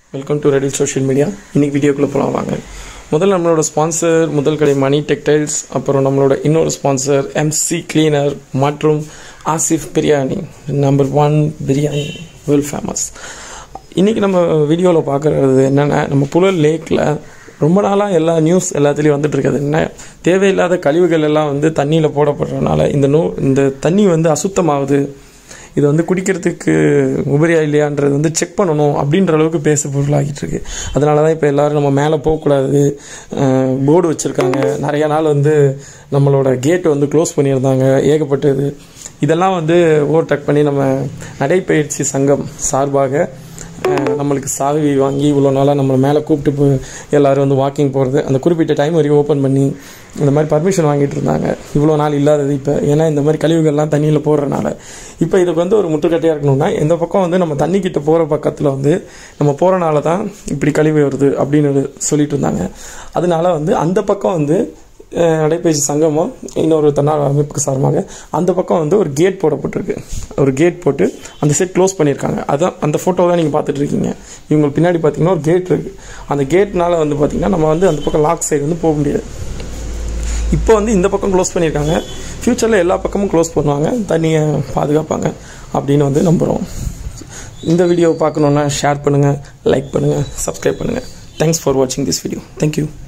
welcome to ready social media இன்னைக்கு வீடியோக்குள்ளே போகலாம் வாங்க முதல்ல நம்மளோட ஸ்பான்சர் முதல் கடை மணி டெக்டைல்ஸ் அப்புறம் நம்மளோட இன்னொரு ஸ்பான்சர் எம்சி கிளீனர் மற்றும் Asif biryani number one biryani well famous இன்றைக்கி நம்ம வீடியோவில் பார்க்குறது என்னென்னா நம்ம புழல் லேக்கில் ரொம்ப நாளாக எல்லா நியூஸ் எல்லாத்துலேயும் வந்துட்டு இருக்குது என்ன தேவையில்லாத கழிவுகள் எல்லாம் வந்து தண்ணியில் போடப்படுறதுனால இந்த நோ இந்த தண்ணி வந்து அசுத்தமாகுது இது வந்து குடிக்கிறதுக்கு உபரியா இல்லையான்றது வந்து செக் பண்ணணும் அப்படின்ற அளவுக்கு பேச பொருளாகிட்டு இருக்கு அதனால தான் இப்போ எல்லாரும் நம்ம மேலே போகக்கூடாது போர்டு வச்சுருக்காங்க நிறைய நாள் வந்து நம்மளோட கேட் வந்து க்ளோஸ் பண்ணியிருந்தாங்க ஏகப்பட்டது இதெல்லாம் வந்து ஓவர்டேக் பண்ணி நம்ம நடைப்பயிற்சி சங்கம் சார்பாக அஹ், நம்மளுக்கு சாவி வாங்கி இவ்வளோ நாளாக நம்மளை மேலே கூப்பிட்டு போய் எல்லாரும் வந்து வாக்கிங் போகிறது அந்த குறிப்பிட்ட டைம் வரைக்கும் ஓப்பன் பண்ணி இந்த மாதிரி பர்மிஷன் வாங்கிட்டு இருந்தாங்க இவ்வளோ நாள் இல்லாதது இப்போ ஏன்னா இந்த மாதிரி கழிவுகள்லாம் தண்ணியில் போடுறனால இப்போ இதுக்கு வந்து ஒரு முட்டுக்கட்டையாக இருக்கணும்னா இந்த பக்கம் வந்து நம்ம தண்ணி கிட்ட போகிற பக்கத்தில் வந்து நம்ம போகிறனால தான் இப்படி கழிவு வருது அப்படின்னு சொல்லிட்டு இருந்தாங்க அதனால வந்து அந்த பக்கம் வந்து அஹ், நடைபயிற்சி சங்கமும் இன்னொரு தன்னார் அமைப்புக்கு சார்பாக அந்த பக்கம் வந்து ஒரு கேட் போடப்பட்டிருக்கு ஒரு கேட் போட்டு அந்த செட் க்ளோஸ் பண்ணியிருக்காங்க அதான் அந்த ஃபோட்டோ தான் நீங்கள் பார்த்துட்டு இருக்கீங்க இவங்க பின்னாடி பார்த்தீங்கன்னா ஒரு கேட் இருக்குது அந்த கேட்னால வந்து பார்த்தீங்கன்னா நம்ம வந்து அந்த பக்கம் லாக் சைடு வந்து போக முடியாது இப்போ வந்து இந்த பக்கம் க்ளோஸ் பண்ணியிருக்காங்க ஃப்யூச்சரில் எல்லா பக்கமும் க்ளோஸ் பண்ணுவாங்க தண்ணியை பாதுகாப்பாங்க அப்படின்னு வந்து நம்புகிறோம் இந்த வீடியோவை பார்க்கணுன்னா ஷேர் பண்ணுங்கள் லைக் பண்ணுங்கள் சப்ஸ்கிரைப் பண்ணுங்கள் தேங்க்ஸ் ஃபார் வாட்சிங் திஸ் வீடியோ தேங்க்யூ